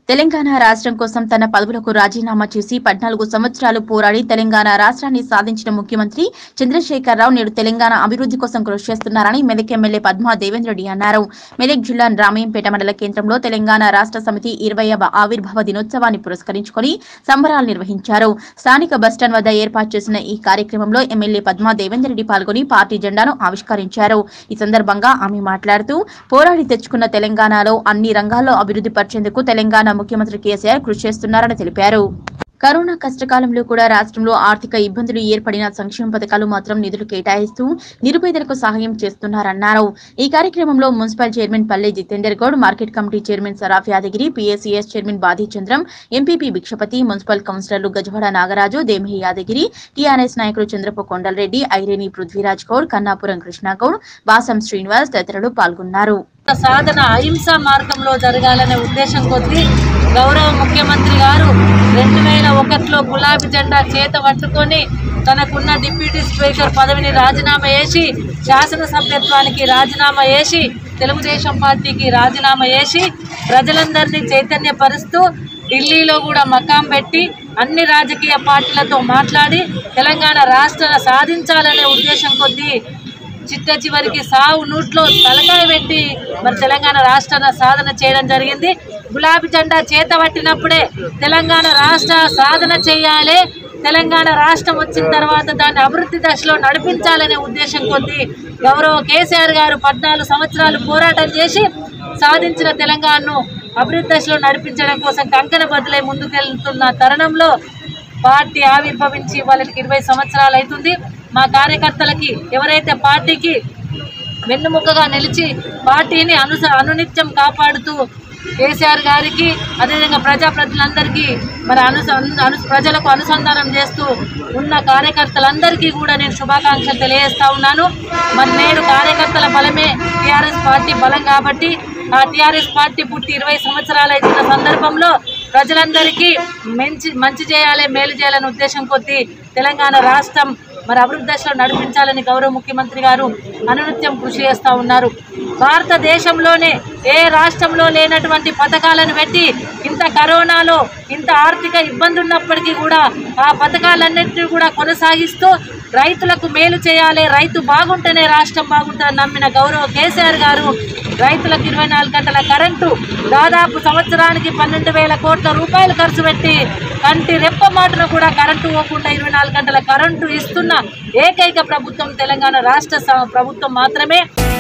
తెలంగాణ రాష్ట్రం కోసం తన పదవులకు రాజీనామా చేసి పద్నాలుగు సంవత్సరాలు పోరాడి తెలంగాణ రాష్ట్రాన్ని సాధించిన ముఖ్యమంత్రి చంద్రశేఖరరావు నేడు తెలంగాణ అభివృద్ధి కోసం కృషి చేస్తున్నారని మెదక్ ఎమ్మెల్యే పద్మా దేవేంద్ర రెడ్డి అన్నారు మెదక్ జిల్లా రామయ్యంపేట మండల కేంద్రంలో తెలంగాణ రాష్ట్ర సమితి ఇరవైవ ఆవిర్భావ దినోత్సవాన్ని పురస్కరించుకొని సంబరాలు నిర్వహించారు స్థానిక బస్టాండ్ వద్ద ఏర్పాటు చేసిన ఈ కార్యక్రమంలో ఎమ్మెల్యే పద్మా దేవేందర్ రెడ్డి పాల్గొని పార్టీ జెండాను ఆవిష్కరించారు ఈ సందర్భంగా ఆమె మాట్లాడుతూ పోరాడి తెచ్చుకున్న తెలంగాణలో అన్ని రంగాల్లో అభివృద్ధి పరిచేందుకు తెలంగాణ ముఖ్యమంత్రి కేసీఆర్ కృషి చేస్తున్నారని తెలిపారు కరోనా కష్టకాలంలో కూడా రాష్ట్రంలో ఆర్థిక ఇబ్బందులు ఏర్పడిన సంక్షేమ పథకాలు మాత్రం నిధులు కేటాయిస్తూ నిరుపేదలకు సహాయం చేస్తున్నారన్నారు ఈ కార్యక్రమంలో municipal chairman Palle Jitender Goud market committee chairman Saraf Yadagiri PSCS chairman Badhi Chandram MPP Bhikshapati municipal కౌన్సిలర్లు గజవాడ నాగరాజు దేమిహి యాదగిరి టీఆర్ఎస్ నాయకులు చంద్రపు కొండలరెడ్డి ఐరేని పృథ్వీరాజ్ గౌడ్ కన్నాపురం కృష్ణగౌడ్ బాసం శ్రీనివాస్ తదితరులు పాల్గొన్నారు సాధన అహింస మార్గంలో జరగాలనే ఉద్దేశం కొద్దీ గౌరవ ముఖ్యమంత్రి గారు రెండు వేల ఒకటిలో గులాబీ జెండా చేత పట్టుకొని తనకున్న డిప్యూటీ స్పీకర్ పదవిని రాజీనామా చేసి శాసనసభ్యత్వానికి రాజీనామా చేసి తెలుగుదేశం పార్టీకి రాజీనామా చేసి ప్రజలందరినీ చైతన్యపరుస్తూ ఢిల్లీలో కూడా మకాం పెట్టి అన్ని రాజకీయ పార్టీలతో మాట్లాడి తెలంగాణ రాష్ట్ర సాధించాలనే ఉద్దేశం కొద్దీ చిట్ట చివరికి సావు నూట్లో తలకాయ పెట్టి మరి తెలంగాణ రాష్ట్ర సాధన చేయడం జరిగింది గులాబీ జెండా చేత పట్టినప్పుడే తెలంగాణ రాష్ట్ర సాధన చేయాలి తెలంగాణ రాష్ట్రం వచ్చిన తర్వాత దాన్ని అభివృద్ధి దశలో నడిపించాలనే ఉద్దేశం కొద్దీ గౌరవ కేసీఆర్ గారు పద్నాలుగు సంవత్సరాలు పోరాటం చేసి సాధించిన తెలంగాణను అభివృద్ధి దశలో నడిపించడం కోసం కంకణ బదులై ముందుకెళ్తున్న తరుణంలో పార్టీ ఆవిర్భవించి వాళ్ళకి ఇరవై సంవత్సరాలు అవుతుంది మా కార్యకర్తలకి ఎవరైతే పార్టీకి వెన్నుముకగా నిలిచి పార్టీని అను అనునిత్యం కాపాడుతూ కేసీఆర్ గారికి అదేవిధంగా ప్రజాప్రతినిధులందరికీ మరి అను అను ప్రజలకు అనుసంధానం చేస్తూ ఉన్న కార్యకర్తలందరికీ కూడా నేను శుభాకాంక్షలు తెలియజేస్తా ఉన్నాను మరి నేడు కార్యకర్తల బలమే టీఆర్ఎస్ పార్టీ బలం కాబట్టి ఆ టీఆర్ఎస్ పార్టీ పుట్టి ఇరవై సంవత్సరాలు అవుతున్న సందర్భంలో ప్రజలందరికీ మంచి మంచి చేయాలి మేలు చేయాలనే ఉద్దేశం కొద్దీ తెలంగాణ రాష్ట్రం మరి అభివృద్ధి దశలో నడిపించాలని గౌరవ ముఖ్యమంత్రి గారు అనునిత్యం కృషి చేస్తూ ఉన్నారు భారతదేశంలోనే ఏ రాష్ట్రంలో లేనటువంటి పథకాలను పెట్టి ఇంత కరోనాలో ఇంత ఆర్థిక ఇబ్బంది ఉన్నప్పటికీ కూడా ఆ పథకాలన్నింటినీ కూడా కొనసాగిస్తూ రైతులకు మేలు చేయాలి రైతు బాగుంటేనే రాష్ట్రం బాగుంటుందని నమ్మిన గౌరవ కేసీఆర్ గారు రైతులకు ఇరవై నాలుగు గంటల కరెంటు దాదాపు సంవత్సరానికి పన్నెండు వేల కోట్ల రూపాయలు ఖర్చు పెట్టి కంటి రెప్ప మాటను కూడా కరెంటు పోకుండా ఇరవై నాలుగు గంటల కరెంటు ఇస్తున్న ఏకైక ప్రభుత్వం తెలంగాణ రాష్ట్ర స- ప్రభుత్వం మాత్రమే